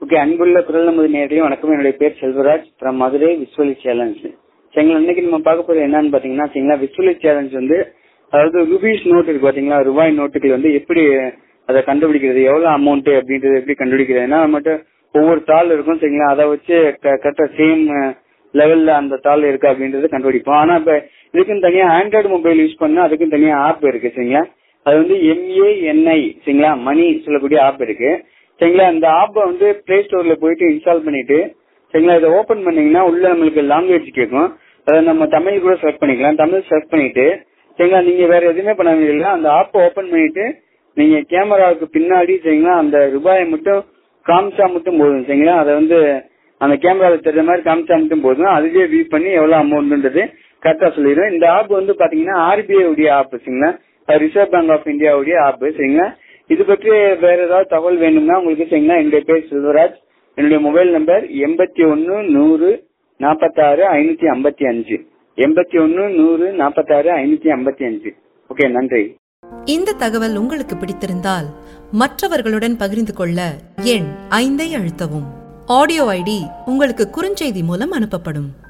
okay அன்புள்ள குரல் நமது நேரடியும் வணக்கம் என்னுடைய பேர் Selvaraj from Madurai visually challenge சரிங்களா இன்னைக்கு நம்ம பார்க்க போறது என்னன்னு பாத்தீங்கன்னா சரிங்களா விஸ்வலி சேலஞ்ச் வந்து அதாவது ருபீஸ் நோட் இருக்கு பாத்தீங்களா ரூபாய் நோட்டுகள் வந்து எப்படி அதை கண்டுபிடிக்கிறது எவ்வளவு அமௌண்ட் அப்படின்றது எப்படி கண்டுபிடிக்கிறது ஏன்னா நம்மகிட்ட ஒவ்வொரு தாள் இருக்கும் சரிங்களா அதை வச்சு கரெக்டா சேம் லெவல்ல அந்த தாள் இருக்கு அப்படின்றது கண்டுபிடிப்போம் ஆனா இப்ப இதுக்குன்னு தனியா ஆண்ட்ராய்டு மொபைல் யூஸ் பண்ணா அதுக்கும் தனியா ஆப் இருக்கு சரிங்களா அது வந்து எம்ஏஎன்ஐ சரிங்களா மணி சொல்லக்கூடிய ஆப் இருக்கு சரிங்களா இந்த ஆப்பை வந்து பிளே ஸ்டோர்ல போயிட்டு இன்ஸ்டால் பண்ணிட்டு சரிங்களா இதை ஓபன் பண்ணீங்கன்னா உள்ள நம்மளுக்கு லாங்குவேஜ் கேட்கும் அதை நம்ம தமிழ் கூட செலக்ட் பண்ணிக்கலாம் தமிழ் செலக்ட் பண்ணிட்டு சரிங்களா நீங்க வேற எதுவுமே பண்ண வேண்டியதில்லை அந்த ஆப்பை ஓபன் பண்ணிட்டு நீங்க கேமராவுக்கு பின்னாடி சரிங்களா அந்த ரூபாயை மட்டும் காமிச்சா மட்டும் போதும் சரிங்களா அதை வந்து அந்த கேமரால தெரிஞ்ச மாதிரி காமிச்சா மட்டும் போதும் அதுவே வியூ பண்ணி எவ்வளவு அமௌண்ட்ன்றது கரெக்டா சொல்லிடுறோம் இந்த ஆப் வந்து பாத்தீங்கன்னா ஆர்பிஐ உடைய ஆப் சரிங்களா ரிசர்வ் பேங்க் ஆஃப் இந்தியாவுடைய ஆப் சரிங்களா இது பற்றி வேற ஏதாவது தகவல் வேணும்னா உங்களுக்கு சரிங்களா என்னுடைய பேர் செல்வராஜ் என்னுடைய மொபைல் நம்பர் எண்பத்தி ஒன்னு நூறு நாற்பத்தாறு ஐநூத்தி ஐம்பத்தி அஞ்சு எண்பத்தி ஒன்னு நூறு நாற்பத்தாறு ஐநூத்தி ஐம்பத்தி அஞ்சு ஓகே நன்றி இந்த தகவல் உங்களுக்கு பிடித்திருந்தால் மற்றவர்களுடன் பகிர்ந்து கொள்ள எண் ஐந்தை அழுத்தவும் ஆடியோ ஐடி உங்களுக்கு குறுஞ்செய்தி மூலம் அனுப்பப்படும்